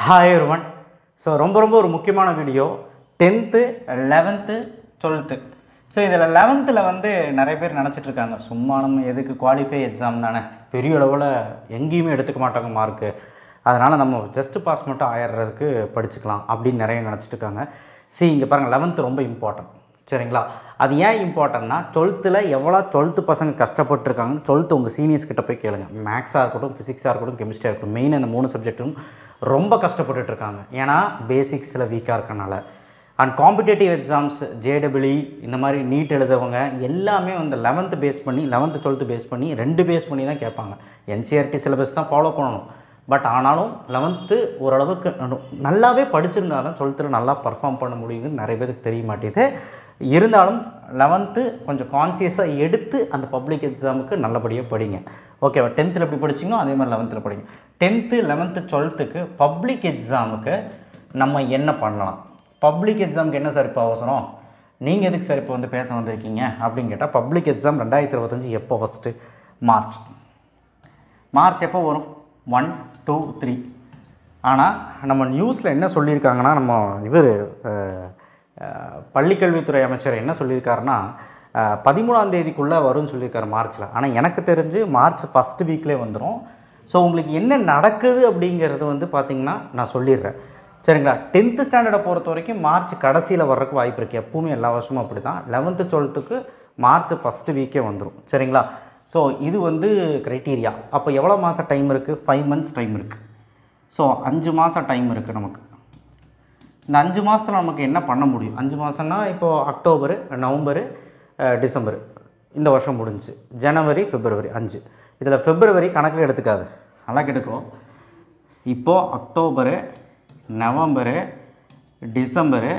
hi ஒருவன் so ரொம்ப ரொம்ப ஒரு முக்கியமான video tenth eleventh twelfth so இதில் லெவன்த்தில் வந்து நிறைய பேர் நினச்சிட்டு இருக்காங்க சும்மா நம்ம எதுக்கு குவாலிஃபை எக்ஸாம் தானே பெரிய அளவில் எங்கேயுமே எடுத்துக்க மாட்டாங்க மார்க்கு அதனால் நம்ம ஜஸ்ட் பாஸ் மட்டும் ஆயிடுறதுக்கு படிச்சுக்கலாம் அப்படின்னு நிறைய நினச்சிட்டு இருக்காங்க சி இங்கே பாருங்கள் லெவன்த்து ரொம்ப இம்பார்ட்டன்ட் சரிங்களா அது ஏன் இம்பார்ட்டன்னா டுவெல்த்தில் எவ்வளோ டுவெல்த்து பசங்க கஷ்டப்பட்டுருக்காங்கன்னு டுவெல்த்து உங்கள் சீனியர்ஸ் கிட்ட போய் கேளுங்க மேக்ஸாக இருக்கட்டும் ஃபிசிக்ஸாக இருக்கட்டும் கெமிஸ்ட்ரியாக இருக்கட்டும் மெயின் அந்த மூணு சப்ஜெக்ட்டும் ரொம்ப கஷ்டப்பட்டுட்டு இருக்காங்க ஏன்னா பேசிக்ஸில் வீக்காக இருக்கனால அண்ட் காம்படிட்டிவ் எக்ஸாம்ஸ் ஜேடபிள்இ இந்த மாதிரி நீட் எழுதவங்க எல்லாமே வந்து லெவன்த்து பேஸ் பண்ணி லெவன்த்து டுவெல்த்து பேஸ் பண்ணி ரெண்டு பேஸ் பண்ணி தான் கேட்பாங்க என்சிஆர்டி சிலபஸ் தான் ஃபாலோ பண்ணணும் பட் ஆனாலும் லெவன்த்து ஓரளவுக்கு நு- நல்லாவே படிச்சிருந்தா தான் டுவெல்த்தில் நல்லா பர்ஃபார்ம் பண்ண முடியுங்கன்னு நிறைய பேருக்கு தெரிய மாட்டேது இருந்தாலும் லெவன்த்து கொஞ்சம் கான்சியஸாக எடுத்து அந்த பப்ளிக் எக்ஸாமுக்கு நல்லபடியாக படிங்க ஓகேவா டென்த்தில் எப்படி படிச்சிங்களோ அதே மாதிரி லெவன்த்தில் படிங்க டென்த்து லெவன்த்து டுவெல்த்துக்கு பப்ளிக் எக்ஸாமுக்கு நம்ம என்ன பண்ணலாம் பப்ளிக் எக்ஸாமுக்கு என்ன சார் இப்போ அவசரம் நீங்கள் எதுக்கு சார் இப்போ வந்து பேச வந்திருக்கீங்க அப்படின்னு கேட்டால் பப்ளிக் எக்ஸாம் ரெண்டாயிரத்தி இருபத்தஞ்சி எப்போ ஃபஸ்ட்டு மார்ச் மார்ச் எப்போ வரும் ஒன் டூ த்ரீ ஆனால் நம்ம நியூஸில் என்ன சொல்லியிருக்காங்கன்னா நம்ம இவர் பள்ளிக்கல்வித்துறை அமைச்சர் என்ன சொல்லியிருக்காருன்னா அஹ், பதிமூணாம் தேதிக்குள்ளே வரும்னு சொல்லியிருக்காரு மார்ச்சில் ஆனால் எனக்கு தெரிஞ்சு மார்ச் ஃபஸ்ட் வீக்லேயே வந்துடும் ஸோ உங்களுக்கு என்ன நடக்குது அப்படிங்கிறது வந்து பார்த்திங்கன்னா நான் சொல்லிடுறேன் சரிங்களா டென்த்து ஸ்டாண்டர்டை பொறுத்த வரைக்கும் மார்ச் கடைசியில் வர்றதுக்கு வாய்ப்பு இருக்குது எப்பவுமே எல்லா வருஷமும் அப்படி தான் லெவன்த்து டுவெல்த்துக்கு மார்ச் ஃபஸ்ட்டு வீக்கே வந்துடும் சரிங்களா ஸோ இது வந்து க்ரைட்டீரியா அப்போ எவ்வளோ மாதம் டைம் இருக்குது ஃபைவ் மந்த்ஸ் டைம் இருக்குது ஸோ அஞ்சு மாதம் டைம் இருக்குது நமக்கு இந்த அஞ்சு மாதத்தில் நமக்கு என்ன பண்ண முடியும் அஞ்சு மாதம்னா இப்போது அக்டோபரு நவம்பரு அஹ், டிசம்பர் இந்த வருஷம் முடிஞ்சுச்சு ஜனவரி பிப்ரவரி அஞ்சு இதில் பிப்ரவரி கணக்கில் எடுத்துக்காது நல்லா கெடுக்கும் இப்போது அக்டோபரு நவம்பரு டிசம்பரு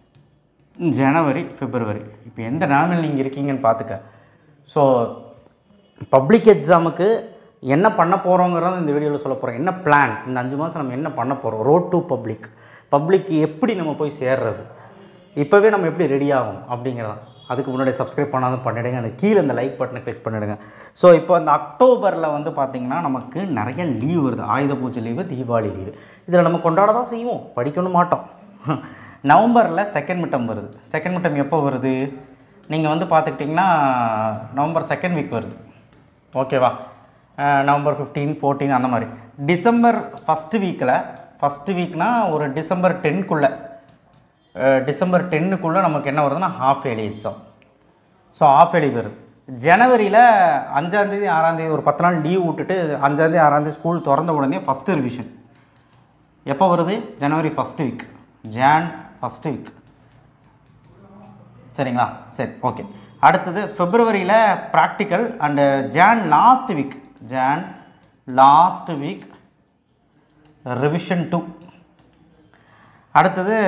ஜனவரி பிப்ரவரி இப்போ எந்த நிலமையில் நீங்கள் இருக்கீங்கன்னு பார்த்துக்க ஸோ பப்ளிக் எக்ஸாமுக்கு என்ன பண்ண போகிறோங்கிறத இந்த வீடியோவில் சொல்ல போகிறோம் என்ன பிளான் இந்த அஞ்சு மாதம் நம்ம என்ன பண்ண போகிறோம் ரோட் டு பப்ளிக் பப்ளிக் எப்படி நம்ம போய் சேர்றது இப்போவே நம்ம எப்படி ரெடி ஆகும் அப்படிங்கிறதான் அதுக்கு முன்னாடி சப்ஸ்கிரைப் பண்ணாலும் பண்ணிவிடுங்க அந்த கீழே இந்த லைக் பட்டனை கிளிக் பண்ணிவிடுங்க ஸோ இப்போ அந்த அக்டோபரில் வந்து பார்த்திங்கன்னா நமக்கு நிறைய லீவ் வருது ஆயுத பூஜை லீவு தீபாவளி லீவு இதில் நம்ம கொண்டாட தான் செய்வோம் படிக்கணும் மாட்டோம் நவம்பரில் செகண்ட் மிட்டம் வருது செகண்ட் மிட்டம் எப்போ வருது நீங்கள் வந்து பார்த்துக்கிட்டிங்கன்னா நவம்பர் செகண்ட் வீக் வருது ஓகேவா அஹ் நவம்பர் ஃபிஃப்டீன் ஃபோர்டீன் அந்த மாதிரி டிசம்பர் ஃபஸ்ட்டு வீக்கில் ஃபஸ்ட்டு வீக்னா ஒரு டிசம்பர் டென்க்குள்ளே டிசம்பர் டென்னுக்குள்ளே நமக்கு என்ன வருதுன்னா half yearly exam so half yearly வருது ஜனவரியில் அஞ்சாந்தேதி ஆறாந்தேதி ஒரு பத்து நாள் லீவ் விட்டுட்டு அஞ்சாந்தேதி ஆறாந்தேதி ஸ்கூல் திறந்த உடனே ஃபஸ்ட்டு ரிவிஷன் எப்போ வருது ஜனவரி first week Jan first week சரிங்களா சரி ஓகே அடுத்தது பிப்ரவரியில் practical and Jan last week Jan last week revision two அடுத்தது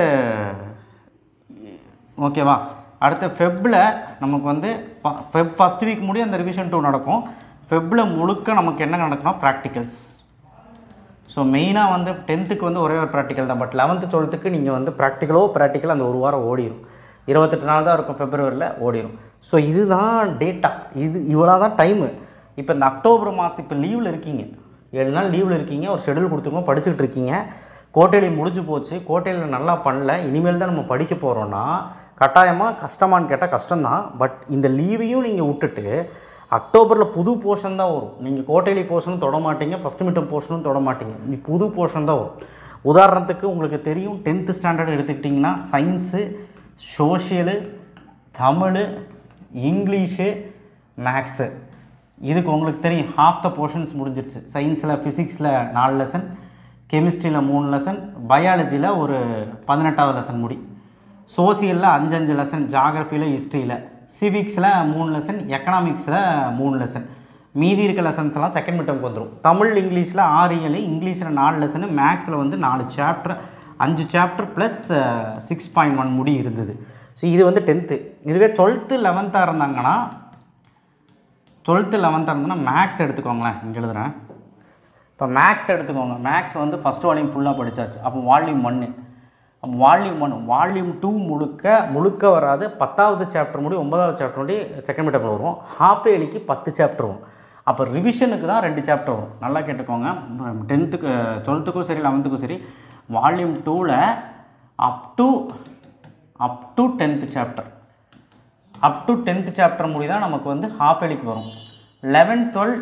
ஓகேவா அடுத்து ஃபெப்பில் நமக்கு வந்து ப- ஃபெப் ஃபஸ்ட் வீக் முடியும் அந்த ரிவிஷன் டூ நடக்கும் ஃபெப்பில் முழுக்க நமக்கு என்ன நடக்கும்னா ப்ராக்டிகல்ஸ் ஸோ மெயினாக வந்து டென்த்துக்கு வந்து ஒரே ஒரு ப்ராக்டிக்கல் தான் பட் லெவன்த்து டுவெல்த்துக்கு நீங்கள் வந்து ப்ராக்டிக்கலோ ப்ராக்டிக்கல் அந்த ஒரு வாரம் ஓடிடும் இருபத்தெட்டு நாள் தான் இருக்கும் ஃபெப்ரவரியில் ஓடிடும் ஸோ இதுதான் டேட்டா இது இவ்வளோ தான் டைமு இப்போ இந்த அக்டோபர் மாதம் இப்போ லீவில் இருக்கீங்க ஏழு நாள் லீவில் இருக்கீங்க ஒரு ஷெடியூல் கொடுத்துருக்கோம் படிச்சுக்கிட்டு இருக்கீங்க கோட்டையில முடிஞ்சு போச்சு கோட்டையில் நல்லா பண்ணல இனிமேல் தான் நம்ம படிக்க போகிறோன்னா கட்டாயமாக கஷ்டமான்னு கேட்டால் கஷ்டம்தான் பட் இந்த லீவையும் நீங்கள் விட்டுட்டு அக்டோபரில் புது போர்ஷன் தான் வரும் நீங்கள் கோட்டையிலி போர்ஷனும் தொட மாட்டீங்க ஃபஸ்ட் மிட்டம் போர்ஷனும் தொட மாட்டீங்க நீ புது போர்ஷன் தான் வரும் உதாரணத்துக்கு உங்களுக்கு தெரியும் டென்த்து ஸ்டாண்டர்ட் எடுத்துக்கிட்டிங்கன்னா science social Tamil English maths இதுக்கு உங்களுக்கு தெரியும் ஹாஃப் த போர்ஷன்ஸ் முடிஞ்சிருச்சு சயின்ஸில் ஃபிசிக்ஸில் நாலு லெசன் கெமிஸ்ட்ரியில் மூணு லெசன் பயாலஜியில் ஒரு பதினெட்டாவது லெசன் முடி சோசியலில் அஞ்சஞ்சு லெசன் ஜாகிரஃபியில் ஹிஸ்ட்ரியில் சிவிக்ஸில் மூணு லெசன் எக்கனாமிக்ஸில் மூணு லெசன் மீதி இருக்க லெசன்ஸ் எல்லாம் செகண்ட் மிட்டம்க்கு வந்துடும் தமிழ் இங்கிலீஷில் ஆறு ஏழு இங்கிலீஷில் நாலு லெசனு மேக்ஸில் வந்து நாலு சாப்டர் அஞ்சு chapter plus six point one முடி இருந்தது ஸோ இது வந்து டென்த்து இதுவே டுவெல்த்து லெவன்த்தாக இருந்தாங்கன்னா டுவெல்த்து லெவன்த்தாக இருந்ததுன்னா மேக்ஸ் எடுத்துக்கோங்களேன் இங்கே எழுதுறேன் இப்போ மேக்ஸ் எடுத்துக்கோங்க மேக்ஸ் வந்து ஃபஸ்ட் வால்யூம் ஃபுல்லாக படித்தாச்சு அப்போ வால்யூம் ஒன்று அப்போ வால்யூம் ஒன் வால்யூம் டூ முழுக்க முழுக்க வராது பத்தாவது சாப்டர் முடி ஒன்பதாவது சாப்டர் முடி செகண்ட் மீட்டர் வரும் ஹாஃப் ஏலிக்கு பத்து சாப்டர் வரும் அப்போ ரிவிஷனுக்கு தான் ரெண்டு சாப்டர் வரும் நல்லா கேட்டுக்கோங்க டென்த்துக்கு டுவெல்த்துக்கும் சரி லெவன்த்துக்கும் சரி வால்யூம் டூவில் up to up to tenth chapter up to tenth chapter முடிதா நமக்கு வந்து ஹாஃப் எலிக்கு வரும் லெவன் டுவெல்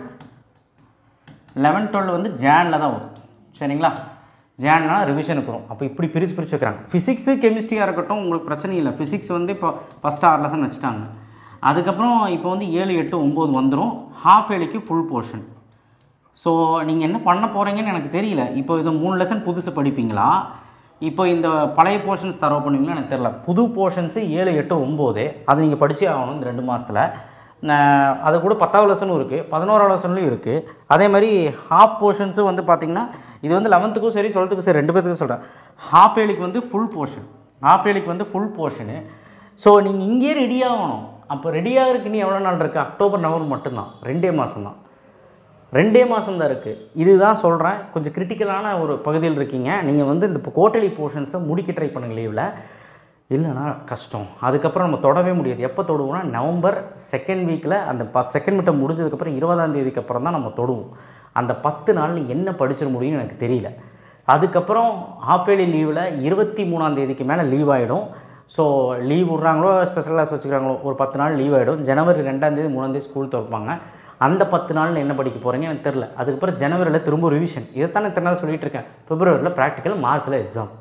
லெவன் டுவெல் வந்து ஜேனில் தான் வரும் சரிங்களா ஜேன்னா ரிவிஷனுக்கு வரும் அப்போ இப்படி பிரித்து பிரித்து வைக்கிறாங்க ஃபிசிக்ஸு கெமிஸ்ட்ரியாக இருக்கட்டும் உங்களுக்கு பிரச்சனை இல்லை ஃபிசிக்ஸ் வந்து இப்போ ஃபஸ்ட் ஆறு லெசன் வச்சுட்டாங்க அதுக்கப்புறம் இப்போ வந்து ஏழு எட்டு ஒம்பது வந்துடும் ஹாஃப் ஏலிக்கு ஃபுல் போர்ஷன் ஸோ நீங்கள் என்ன பண்ண போகிறீங்கன்னு எனக்கு தெரியல இப்போ இது மூணு லெசன் புதுசு படிப்பீங்களா இப்போ இந்த பழைய போர்ஷன்ஸ் தரவு பண்ணுவீங்களா எனக்கு தெரியல புது போர்ஷன்ஸு ஏழு எட்டு ஒம்பது அது நீங்கள் படிச்சே ஆகணும் இந்த ரெண்டு மாதத்தில் அது கூட பத்தாவது லெசனும் இருக்குது பதினோராவது லெசன்லையும் இருக்குது அதே மாதிரி ஹாஃப் போர்ஷன்ஸும் வந்து பார்த்திங்கன்னா இது வந்து லெவன்த்துக்கும் சரி டுவெல்த்துக்கும் சரி ரெண்டு பேத்துக்கும் சொல்கிறேன் ஹாஃப் ஏலிக்கு வந்து ஃபுல் போர்ஷன் ஹாஃப் ஏலிக்கு வந்து ஃபுல் போர்ஷனு ஸோ நீங்கள் இங்கேயே ரெடி ஆகணும் அப்போ ரெடியாக இருக்கு நீ எவ்வளோ நாள் இருக்குது அக்டோபர் நவம்பர் மட்டும்தான் ரெண்டே மாதம் தான் ரெண்டே மாதம் தான் இருக்குது இதுதான் சொல்கிறேன் கொஞ்சம் கிரிட்டிக்கலான ஒரு பகுதியில் இருக்கீங்க நீங்கள் வந்து இந்த இப்போ கோட்டலி போர்ஷன்ஸை முடிக்க ட்ரை பண்ணுங்க லீவில் இல்லைனா கஷ்டம் அதுக்கப்புறம் நம்ம தொடவே முடியாது எப்போ தொடுவோம்னா நவம்பர் செகண்ட் வீக்கில் அந்த ஃபஸ்ட் செகண்ட் மிட்டம் முடிஞ்சதுக்கப்புறம் இருபதாம் தேதிக்கு அப்புறம் தான் நம்ம தொடுவோம் அந்த பத்து நாளில் என்ன படிச்சிட முடியும்னு எனக்கு தெரியல அதுக்கப்புறம் ஆஃபேலி லீவில் இருபத்தி மூணாம் தேதிக்கு மேலே லீவ் ஆகிடும் ஸோ லீவ் விட்றாங்களோ ஸ்பெஷல் கிளாஸ் வச்சுக்கிறாங்களோ ஒரு பத்து நாள் லீவ் ஆகிடும் ஜனவரி ரெண்டாம் தேதி மூணாம் தேதி ஸ்கூல் திறப்பாங்க அந்த பத்து நாளில் என்ன படிக்க போகிறீங்க எனக்கு தெரில அதுக்கப்புறம் ஜனவரியில் திரும்ப ரிவிஷன் இதைத்தான் இத்தனை நாள் சொல்லிட்டு இருக்கேன் பிப்ரவரியில் ப்ராக்டிக்கல் மார்ச்சில் எக்ஸாம்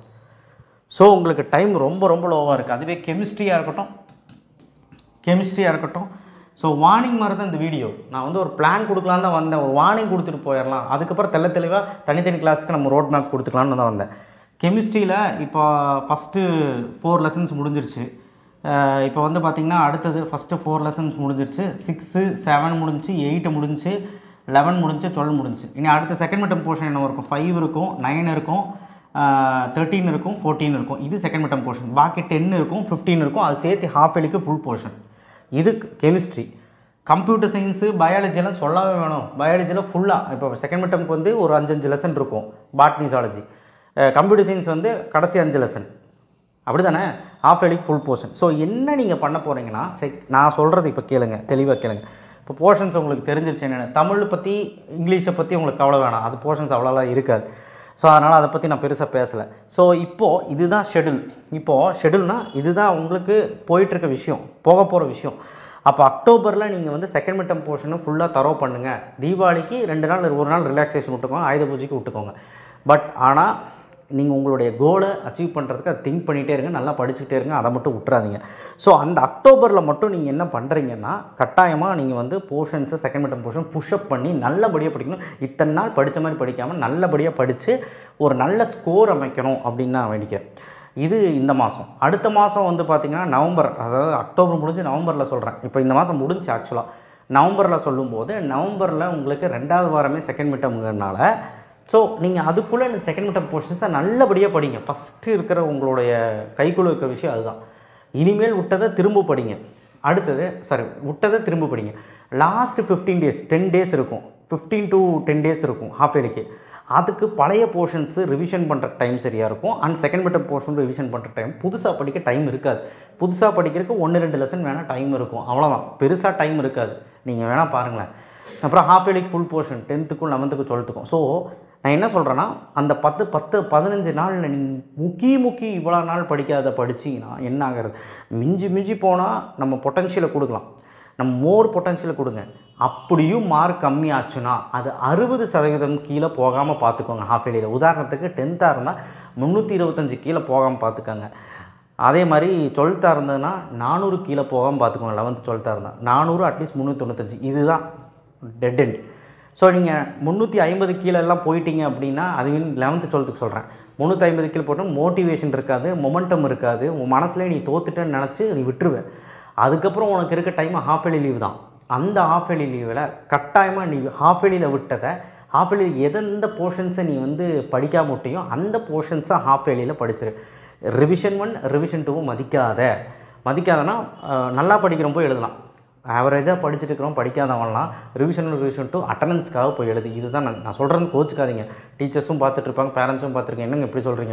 ஸோ உங்களுக்கு டைம் ரொம்ப ரொம்ப லோவாக இருக்குது அதுவே கெமிஸ்ட்ரியாக இருக்கட்டும் கெமிஸ்ட்ரியாக இருக்கட்டும் ஸோ வார்னிங் மாதிரி தான் இந்த வீடியோ நான் வந்து ஒரு பிளான் கொடுக்கலான்னு தான் வந்தேன் ஒரு வார்னிங் கொடுத்துட்டு போயிடலாம் அதுக்கப்புறம் தெள்ள தெளிவாக தனித்தனி கிளாஸுக்கு நம்ம ரோட் மேப் கொடுத்துக்கலான்னு தான் வந்தேன் கெமிஸ்ட்ரியில் இப்போ ஃபஸ்ட்டு ஃபோர் லெசன்ஸ் முடிஞ்சிருச்சு அஹ் இப்போ வந்து பார்த்திங்கன்னா அடுத்தது ஃபஸ்ட்டு ஃபோர் லெசன்ஸ் முடிஞ்சிருச்சு சிக்ஸு செவன் முடிஞ்சுச்சு எயிட்டு முடிஞ்சுச்சு லெவன் முடிஞ்சு டுவெல் முடிஞ்சு இனி அடுத்த செகண்ட் மிட்டம் போர்ஷன் என்ன இருக்கும் ஃபைவ் இருக்கும் நைன் இருக்கும் தேர்ட்டீன் இருக்கும் ஃபோர்டீன் இருக்கும் இது செகண்ட் மிட்டம் போர்ஷன் பாக்கி டென் இருக்கும் ஃபிஃப்டீன் இருக்கும் அது சேர்த்து ஹாஃப் எலிக்கு ஃபுல் போர்ஷன் இது கெமிஸ்ட்ரி கம்ப்யூட்டர் சயின்ஸு பயாலஜிலாம் சொல்லவே வேணும் பயாலஜியில் ஃபுல்லாக இப்போ செகண்ட் மிட்டம்க்கு வந்து ஒரு அஞ்சஞ்சு லெசன் இருக்கும் பாட்னி ஜாலஜி கம்ப்யூட்டர் சயின்ஸ் வந்து கடைசி அஞ்சு லெசன் அப்படி தானே ஹாஃப் எலிக்கு ஃபுல் போர்ஷன் ஸோ என்ன நீங்கள் பண்ண போகிறீங்கன்னா செக் நான் சொல்கிறது இப்போ கேளுங்க தெளிவாக கேளுங்க இப்போ போர்ஷன்ஸ் உங்களுக்கு தெரிஞ்சிருச்சு என்னென்ன தமிழ் பற்றி இங்கிலீஷை பற்றி உங்களுக்கு கவலை வேணாம் அது போர்ஷன்ஸ் அவ்வளோலாம் இருக்காது ஸோ அதனால் அதை பற்றி நான் பெருசாக பேசலை ஸோ இப்போது இதுதான் ஷெடியூல் இப்போது ஷெடியூல்னால் இதுதான் உங்களுக்கு போயிட்டுருக்க விஷயம் போக போகிற விஷயம் அப்போ அக்டோபரில் நீங்கள் வந்து செகண்ட் மிட்டம் போர்ஷனும் ஃபுல்லாக தரவு பண்ணுங்கள் தீபாவளிக்கு ரெண்டு நாள் ஒரு நாள் ரிலாக்ஸேஷன் விட்டுக்கோங்க ஆயுத பூஜைக்கு விட்டுக்கோங்க பட் ஆனால் நீங்கள் உங்களுடைய கோலை அச்சீவ் பண்ணுறதுக்கு அதை திங்க் பண்ணிகிட்டே இருங்க நல்லா படிச்சுக்கிட்டே இருங்க அதை மட்டும் விட்டுறாதீங்க ஸோ அந்த அக்டோபரில் மட்டும் நீங்கள் என்ன பண்ணுறீங்கன்னா கட்டாயமாக நீங்கள் வந்து போர்ஷன்ஸை செகண்ட் மிட்டம் போர்ஷன் புஷ்அப் பண்ணி நல்லபடியாக படிக்கணும் இத்தனை நாள் படித்த மாதிரி படிக்காமல் நல்லபடியாக படித்து ஒரு நல்ல ஸ்கோர் அமைக்கணும் அப்படின்னு நான் வேண்டிக்கிறேன் இது இந்த மாதம் அடுத்த மாதம் வந்து பார்த்திங்கன்னா நவம்பர் அதாவது அக்டோபர் முடிஞ்சு நவம்பரில் சொல்கிறேன் இப்போ இந்த மாதம் முடிஞ்சு ஆக்சுவலாக நவம்பரில் சொல்லும்போது நவம்பரில் உங்களுக்கு ரெண்டாவது வாரமே செகண்ட் மிட்டம்ங்கிறதுனால ஸோ நீங்கள் அதுக்குள்ளே இந்த செகண்ட் மிட்டம் போர்ஷன்ஸை நல்லபடியாக படிங்க ஃபஸ்ட்டு இருக்கிற உங்களுடைய கைக்குள்ள இருக்கிற விஷயம் அதுதான் இனிமேல் விட்டதை திரும்ப படிங்க அடுத்தது சாரி விட்டதை திரும்ப படிங்க last fifteen days ten days இருக்கும் ஃபிஃப்டீன் டு டென் டேஸ் இருக்கும் ஹாஃப் இயர்லிக்கு அதுக்கு பழைய போர்ஷன்ஸு ரிவிஷன் பண்ணுற டைம் சரியாக இருக்கும் and second midterm portion revision பண்ணுற டைம் புதுசாக படிக்க டைம் இருக்காது புதுசாக படிக்கிறதுக்கு ஒன்று ரெண்டு லெசன் வேணால் டைம் இருக்கும் அவ்வளோதான் பெருசாக டைம் இருக்காது நீங்கள் வேணால் பாருங்களேன் அப்புறம் ஹாஃப் இயர்லிக்கு ஃபுல் போர்ஷன் டென்த்துக்கும் லெவன்த்துக்கும் டுவெல்த்துக்கும் ஸோ நான் என்ன சொல்கிறேன்னா அந்த பத்து பத்து பதினஞ்சு நாளில் நீங்கள் முக்கி முக்கி இவ்வளோ நாள் படிக்காத படிச்சிங்கன்னா என்ன ஆகிறது மிஞ்சி மிஞ்சி போனால் நம்ம பொட்டன்ஷியலை கொடுக்கலாம் நம்ம மோர் பொட்டன்ஷியலை கொடுங்க அப்படியும் மார்க் கம்மி ஆச்சுன்னா அது அறுபது சதவீதம் கீழே போகாமல் பார்த்துக்கோங்க ஹாஃப் இயர்லியில் உதாரணத்துக்கு டென்த்தாக இருந்தால் முந்நூற்றி இருபத்தஞ்சு கீழே போகாமல் பார்த்துக்கோங்க அதே மாதிரி டுவெல்த்தாக இருந்ததுன்னா நானூறு கீழே போகாமல் பார்த்துக்கோங்க லெவன்த்து டுவெல்த்தாக இருந்தால் நானூறு அட்லீஸ்ட் முந்நூற்றி தொண்ணூத்தஞ்சு இதுதான் டெட் எண்ட் ஸோ நீங்கள் முந்நூற்றி ஐம்பது கீழே எல்லாம் போயிட்டீங்க அப்படின்னா அதுவும் லெவன்த்து டுவெல்த்துக்கு சொல்கிறேன் முந்நூற்றி ஐம்பது கீழே போட்டால் மோட்டிவேஷன் இருக்காது மொமெண்டம் இருக்காது உன் மனசுலேயே நீ தோத்துட்டேன்னு நினச்சி நீ விட்டுருவேன் அதுக்கப்புறம் உனக்கு இருக்க டைம் ஹாஃப் எலி லீவ் தான் அந்த ஹாஃப் எலி லீவில் கட்டாயமாக நீ ஹாஃப் எலியில் விட்டதை ஹாஃப் எலியில் எந்தெந்த போர்ஷன்ஸை நீ வந்து படிக்காம விட்டியோ அந்த போர்ஷன்ஸை ஹாஃப் எலியில் படிச்சிரு ரிவிஷன் ஒன் ரிவிஷன் டூவும் மதிக்காத மதிக்காதனா அஹ், நல்லா படிக்கிறப்போ எழுதலாம் ஆவரேஜாக படிச்சுட்டு இருக்கிறோம் படிக்காதவன்லாம் ரிவிஷன் ரிவிஷன் டூ அட்டண்டன்ஸ்க்காக போய் எழுது இதுதான் நான் நான் சொல்கிறேன்னு கோச்சிக்காதீங்க டீச்சர்ஸும் பார்த்துட்டு இருப்பாங்க பேரண்ட்ஸும் பார்த்துருக்கேன் என்னங்க இப்படி சொல்கிறீங்க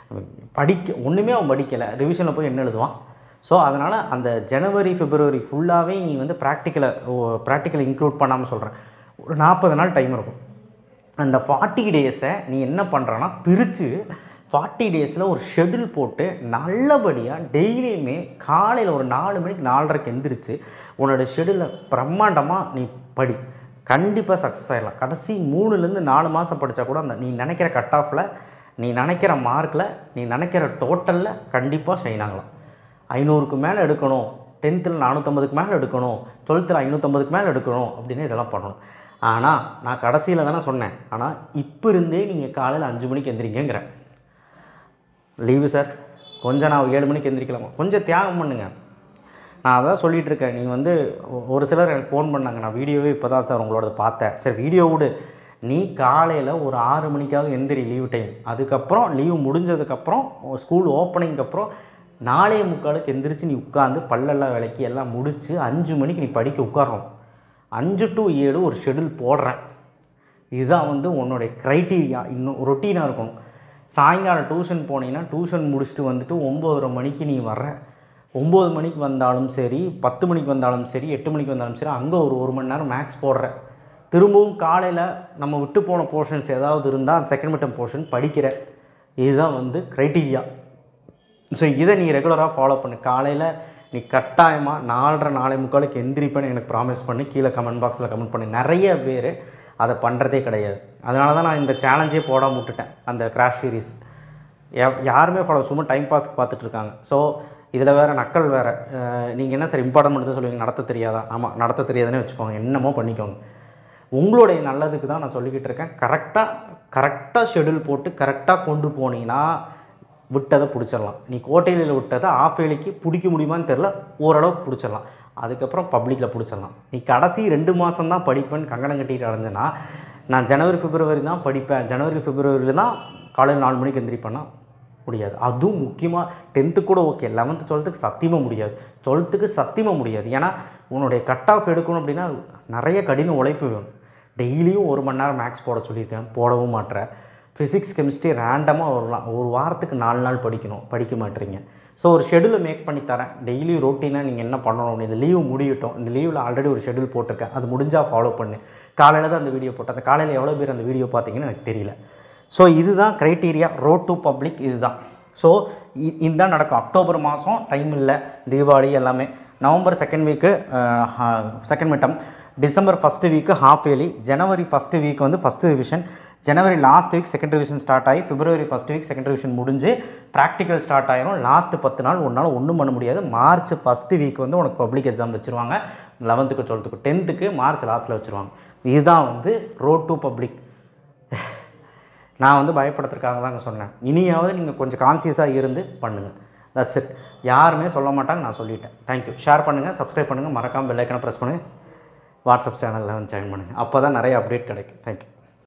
படிக்க ஒன்றுமே அவன் படிக்கலை ரிவிஷனில் போய் என்ன எழுதுவான் ஸோ அதனால் அந்த ஜனவரி பிப்ரவரி ஃபுல்லாகவே நீ வந்து ப்ராக்டிக்கலை ப்ராக்டிக்கலை இன்க்ளூட் பண்ணாமல் சொல்கிறேன் ஒரு நாற்பது நாள் டைம் இருக்கும் அந்த ஃபார்ட்டி டேஸை நீ என்ன பண்ணுறன்னா பிரித்து ஃபார்ட்டி டேஸில் ஒரு ஷெட்யூல் போட்டு நல்லபடியாக டெய்லியுமே காலையில் ஒரு நாலு மணிக்கு நாலரைக்கு எந்திரிச்சு உன்னோட ஷெட்யூலை பிரம்மாண்டமாக நீ படி கண்டிப்பாக சக்ஸஸ் ஆகிடலாம் கடைசி மூணுலேருந்து நாலு மாதம் படித்தா கூட அந்த நீ நினைக்கிற கட் ஆஃபில் நீ நினைக்கிற மார்க்கில் நீ நினைக்கிற டோட்டலில் கண்டிப்பாக ஷைன் ஆகலாம் ஐநூறுக்கு மேலே எடுக்கணும் டென்த்தில் நானூற்றம்பதுக்கு மேலே எடுக்கணும் டுவெல்த்தில் ஐநூற்றம்பதுக்கு மேலே எடுக்கணும் அப்படின்னு இதெல்லாம் பண்ணணும் ஆனால் நான் கடைசியில் தானே சொன்னேன் ஆனால் இப்போ இருந்தே நீங்கள் காலையில் அஞ்சு மணிக்கு எந்திரிங்கிறேன் லீவு சார் கொஞ்சம் நான் ஏழு மணிக்கு எந்திரிக்கலாமா கொஞ்சம் தியாகம் பண்ணுங்கள் நான் அதான் சொல்லிகிட்டு இருக்கேன் நீங்கள் வந்து ஒ- ஒரு சிலர் எனக்கு ஃபோன் பண்ணாங்க நான் வீடியோவே இப்போ தான் சார் உங்களோட பார்த்தேன் சரி வீடியோ விடு நீ காலையில் ஒரு ஆறு மணிக்காவது எந்திரி லீவ் டைம் அதுக்கப்புறம் லீவ் முடிஞ்சதுக்கப்புறம் ஸ்கூல் ஓப்பனிங்க்கு அப்புறம் நாலே முக்காலுக்கு எந்திரிச்சு நீ உட்காந்து பல்லெல்லாம் விளக்கி எல்லாம் முடித்து அஞ்சு மணிக்கு நீ படிக்க உட்காரணும் அஞ்சு டு ஏழு ஒரு ஷெட்யூல் போடுறேன் இதுதான் வந்து உன்னுடைய க்ரைட்டீரியா இன்னும் ரொட்டீனாக இருக்கணும் சாயங்காலம் டியூஷன் போனீங்கன்னா டியூஷன் முடிச்சுட்டு வந்துட்டு ஒம்போதரை மணிக்கு நீ வர்ற ஒம்பது மணிக்கு வந்தாலும் சரி பத்து மணிக்கு வந்தாலும் சரி எட்டு மணிக்கு வந்தாலும் சரி அங்கே ஒரு ஒரு மணி நேரம் மேக்ஸ் போடுற திரும்பவும் காலையில் நம்ம விட்டு போன போர்ஷன்ஸ் ஏதாவது இருந்தால் செகண்ட் மிட்டம் போர்ஷன் படிக்கிற இதுதான் வந்து க்ரைட்டீரியா ஸோ இதை நீ ரெகுலராக ஃபாலோ பண்ணு காலையில் நீ கட்டாயமாக நாலரை நாளை முக்காலுக்கு எந்திரிப்பேன்னு எனக்கு ப்ராமிஸ் பண்ணி கீழே கமெண்ட் பாக்ஸில் கமெண்ட் பண்ணி நிறைய பேர் அதை பண்ணுறதே கிடையாது அதனால தான் நான் இந்த சேலஞ்சே போடாம விட்டுட்டேன் அந்த கிராஷ் சீரிஸ் யாருமே ஃபாலோ சும்மா டைம் பாஸ்க்கு பார்த்துட்டு இருக்காங்க ஸோ இதில் வேறு நக்கல் வேறு நீங்கள் என்ன சார் இம்பார்ட்டன்ட் மட்டும் தான் சொல்லுவீங்க நடத்த தெரியாதா ஆமாம் நடத்த தெரியாதுன்னு வச்சுக்கோங்க என்னமோ பண்ணிக்கோங்க உங்களுடைய நல்லதுக்கு தான் நான் சொல்லிக்கிட்டு இருக்கேன் கரெக்டாக கரெக்டாக ஷெட்யூல் போட்டு கரெக்டாக கொண்டு போனீங்கன்னா விட்டதை பிடிச்சிடலாம் நீ கோட்டையில் விட்டதை ஆஃப் வேலைக்கு பிடிக்க முடியுமான்னு தெரில ஓரளவுக்கு பிடிச்சிடலாம் அதுக்கப்புறம் பப்ளிக்கில் பிடிச்சிடலாம் நீ கடைசி ரெண்டு மாதம் தான் படிப்பேன்னு கங்கணம் கட்டிட்டு அடைஞ்சேன்னா நான் ஜனவரி பிப்ரவரி தான் படிப்பேன் ஜனவரி பிப்ரவரியில் தான் காலையில் நாலு மணிக்கு எந்திரிப்பேன்னா முடியாது அதுவும் முக்கியமாக டென்த்து கூட ஓகே லெவன்த்து டுவெல்த்துக்கு சத்தியமாக முடியாது டுவெல்த்துக்கு சத்தியமாக முடியாது ஏன்னா உன்னுடைய கட் ஆஃப் எடுக்கணும் அப்படின்னா நிறைய கடின உழைப்பு வேணும் டெய்லியும் ஒரு மணி நேரம் மேக்ஸ் போட சொல்லியிருக்கேன் போடவும் மாட்டேன் ஃபிசிக்ஸ் கெமிஸ்ட்ரி ரேண்டமாக ஒரு நா- ஒரு வாரத்துக்கு நாலு நாள் படிக்கணும் படிக்க மாட்டீங்க ஸோ ஒரு ஷெடியூலை மேக் பண்ணி தரேன் டெய்லி ரொட்டீனாக நீங்கள் என்ன பண்ணணும் இந்த லீவு முடியட்டும் இந்த லீவில் ஆல்ரெடி ஒரு ஷெடியூல் போட்டிருக்கேன் அது முடிஞ்சால் ஃபாலோ பண்ணு காலையில் தான் அந்த வீடியோ போட்டேன் அந்த காலையில் எவ்வளோ பேர் அந்த வீடியோ பார்த்தீங்கன்னு எனக்கு தெரியல ஸோ இதுதான் க்ரைட்டீரியா ரோட் டு பப்ளிக் இதுதான் ஸோ இதுதான் நடக்கும் அக்டோபர் மாதம் டைம் இல்லை தீபாவளி எல்லாமே November second week second midterm December first week half yearly ஜனவரி ஃபஸ்ட்டு வீக் வந்து ஃபஸ்ட்டு ரிவிஷன் ஜனவரி last week second revision start ஆகி பிப்ரவரி ஃபஸ்ட் வீக் செகண்ட் ரிவிஷன் முடிஞ்சு ப்ராக்டிக்கல் ஸ்டார்ட் ஆயிரும் லாஸ்ட் பத்து நாள் உன்னால் ஒன்றும் பண்ண முடியாது மார்ச் ஃபஸ்ட்டு வீக் வந்து உனக்கு பப்ளிக் எக்ஸாம் வச்சுருவாங்க லெவன்த்துக்கு டுவெல்த்துக்கு டென்த்துக்கு மார்ச் லாஸ்ட்டில் வச்சுருவாங்க இதுதான் வந்து ரோட் டு பப்ளிக் நான் வந்து பயப்படுறதுக்காக தாங்க சொன்னேன் இனியாவது நீங்கள் கொஞ்சம் கான்சியஸாக இருந்து பண்ணுங்கள் தட்ஸ் இட் யாருமே சொல்ல மாட்டாங்க நான் சொல்லிட்டேன் தேங்க்யூ ஷேர் பண்ணுங்கள் சப்ஸ்கிரைப் பண்ணுங்கள் மறக்காமல் பெல் ஐக்கனை ப்ரெஸ் பண்ணுங்கள் வாட்ஸ்அப் சேனலில் வந்து ஜாயின் பண்ணுங்கள் அப்போ தான் நிறைய அப்டேட் கிடைக்கும் தேங்க்யூ